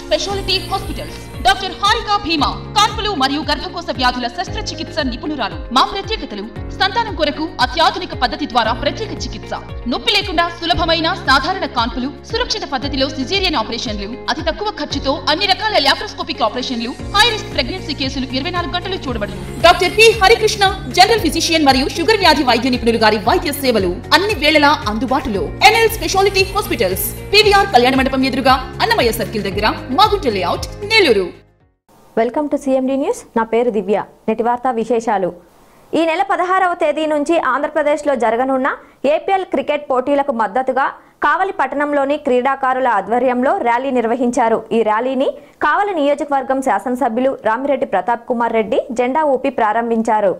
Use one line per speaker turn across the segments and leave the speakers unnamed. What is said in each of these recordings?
speciality hospitals doctor Harika భీమా కాన్పులు మరియు గర్భకోశ వ్యాధుల శస్త్రచికిత్స నిపుణురాలు మా ప్రత్యేకతలు సంతానం కొరకు అత్యాధునిక పద్ధతి ద్వారా ప్రత్యేక చికిత్స నొప్పి లేకుండా సులభమైన సాధారణ కాన్పులు సురక్షిత పద్ధతిలో సిజేరియన్ ఆపరేషన్లు అతి తక్కువ ఖర్చుతో అన్ని రకాల లాప్రోస్కోపిక్ ఆపరేషన్లు హై రిస్క్ ప్రెగ్నెన్సీ కేసులు ఇరవై నాలుగు గంటలు చూడబడును doctor P Harikrishna general physician మరియు షుగర్ వ్యాధి వైద్య నిపుణులు గారి వైద్య సేవలు అన్ని వేళలా అందుబాటులో ఎన్ఎల్ స్పెషాలిటీ హాస్పిటల్స్ పివిఆర్ కళ్యాణ మండపం ఎదురుగా అన్నమయ్య సర్కిల్ దగ్గర Magunta layout Nellore
welcome to CMD news నా పేరు దివ్య నేటి వార్తా విశేషాలు ఈ నెల పదహారవ తేదీ నుంచి ఆంధ్రప్రదేశ్లో జరగనున్న ఏపీఎల్ క్రికెట్ పోటీలకు మద్దతుగా కావలి పట్టణంలోని క్రీడాకారుల ఆధ్వర్యంలో ర్యాలీ నిర్వహించారు ఈ ర్యాలీని కావలి నియోజకవర్గం శాసనసభ్యులు రామిరెడ్డి ప్రతాప్ కుమార్ రెడ్డి జెండా ఊపి ప్రారంభించారు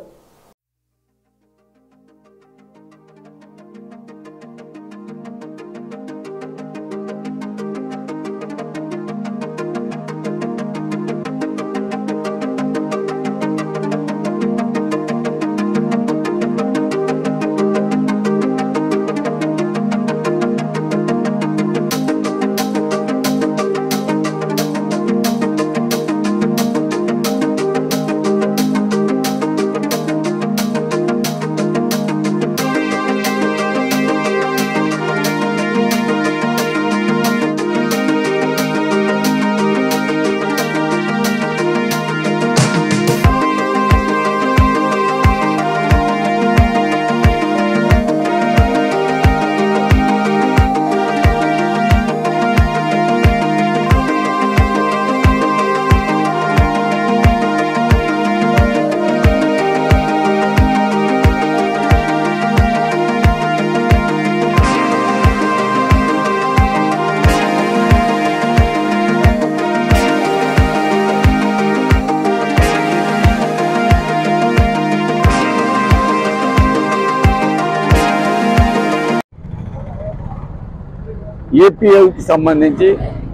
ఏపీఎల్కి సంబంధించి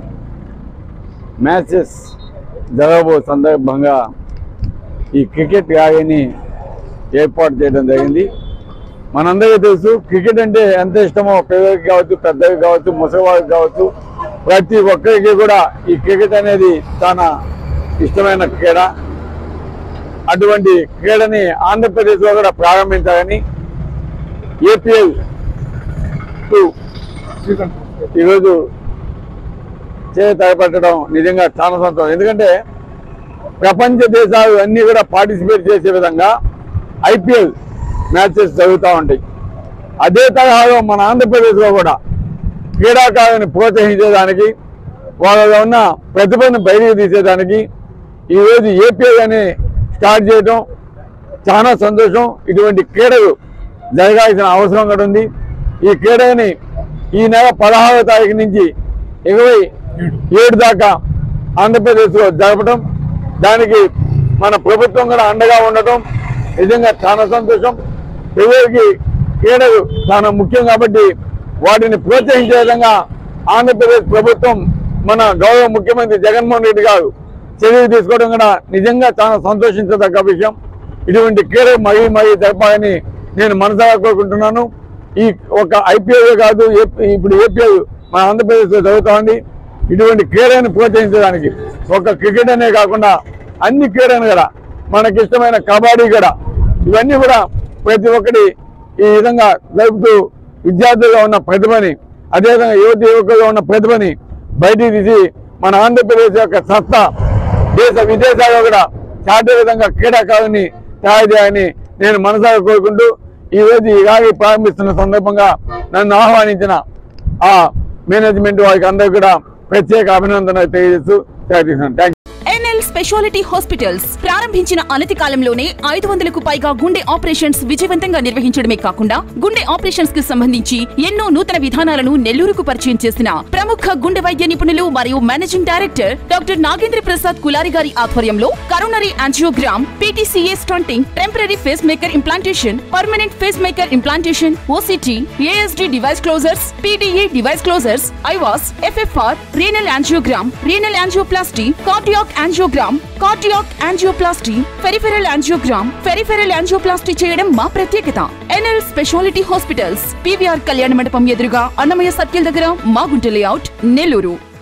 మ్యాచెస్ జరగబో సందర్భంగా ఈ క్రికెట్ ర్యాలీని ఏర్పాటు చేయడం జరిగింది మనందరికీ తెలుసు క్రికెట్ అంటే ఎంత ఇష్టమో పిల్లలకి కావచ్చు పెద్దలకి కావచ్చు ముసలివాళ్ళకి కావచ్చు ప్రతి ఒక్కరికి కూడా ఈ క్రికెట్ అనేది చాలా ఇష్టమైన క్రీడ అటువంటి క్రీడని ఆంధ్రప్రదేశ్లో కూడా ప్రారంభించాలని ఏపీఎల్ కు ఈరోజు చేయి తలపెట్టడం నిజంగా చాలా సంతోషం ఎందుకంటే ప్రపంచ దేశాలు అన్నీ కూడా పార్టిసిపేట్ చేసే విధంగా ఐపీఎల్ మ్యాచెస్ జరుగుతూ ఉంటాయి అదే తరహాలో మన ఆంధ్రప్రదేశ్లో కూడా క్రీడాకారుని ప్రోత్సహించేదానికి వాళ్ళలో ఉన్న ప్రతిభను బయటికి తీసేదానికి ఈరోజు ఏపీఎల్ అని స్టార్ట్ చేయడం చాలా సంతోషం ఇటువంటి క్రీడలు జరగాల్సిన అవసరం కూడా ఉంది ఈ క్రీడని ఈ నెల పదహారవ తారీఖు నుంచి ఇరవై ఏడు దాకా ఆంధ్రప్రదేశ్లో జరపడం దానికి మన ప్రభుత్వం కూడా అండగా ఉండటం నిజంగా చాలా సంతోషం పిల్లలకి క్రీడలు చాలా ముఖ్యం కాబట్టి వాటిని ప్రోత్సహించే విధంగా ఆంధ్రప్రదేశ్ ప్రభుత్వం మన గౌరవ ముఖ్యమంత్రి జగన్మోహన్ రెడ్డి గారు చర్యలు తీసుకోవడం కూడా నిజంగా చాలా సంతోషించదగ్గ విషయం ఇటువంటి క్రీడలు మరీ మరీ జరపాలని నేను మనసారా కోరుకుంటున్నాను ఈ ఒక ఐపీఎల్ కాదు ఏపీ- ఇప్పుడు ఏపీఎల్ మన ఆంధ్రప్రదేశ్లో జరుగుతోంది ఇటువంటి క్రీడని ప్రోత్సహించడానికి ఒక క్రికెట్ అనే కాకుండా అన్ని క్రీడలు కూడా మనకి ఇష్టమైన కబడ్డీ కూడా ఇవన్నీ కూడా ప్రతి ఒక్కటి ఈ విధంగా జరుపుతూ విద్యార్థుల్లో ఉన్న ప్రతిభని అదేవిధంగా యువత యువకుల్లో ఉన్న ప్రతిభని బయటికి తీసి మన ఆంధ్రప్రదేశ్ యొక్క సత్తా దేశ విదేశాల్లో కూడా చాటే విధంగా క్రీడాకారుని తయారు చేయాలని నేను మనసారా కోరుకుంటూ ఈ రోజు ఈ ర్యాలీ ప్రారంభిస్తున్న సందర్భంగా నన్ను ఆహ్వానించిన ఆ మేనేజ్మెంట్ వారికి అందరూ కూడా ప్రత్యేక అభినందనలు తెలియజేస్తూ తెలియజేస్తున్నాను థ్యాంక్
ఎన్ఎల్ స్పెషాలిటీ హాస్పిటల్స్ ప్రారంభించిన అనతి కాలంలోనే ఐదు వందలకు పైగా గుండె ఆపరేషన్స్ విజయవంతంగా నిర్వహించడమే కాకుండా గుండె ఆపరేషన్స్ కి సంబంధించి ఎన్నో నూతన విధానాలను నెల్లూరుకు పరిచయం చేసిన ప్రముఖ గుండె వైద్య నిపుణులు మరియు managing director doctor Nagendra Prasad Kulari గారి ఆధ్వర్యంలో coronary angiogram PTCA stenting temporary pacemaker implantation permanent pacemaker implantation OCT ASD device closures PDA device closures IVUS FFR renal angiogram renal angioplasty cardiac angiogram cardiac angioplasty peripheral angiogram peripheral angioplasty చేయడం మా ప్రత్యేకత NL speciality hospitals PVR కళ్యాణ మండపం ఎదురుగా Annamayya circle దగ్గర Magunta layout Nellore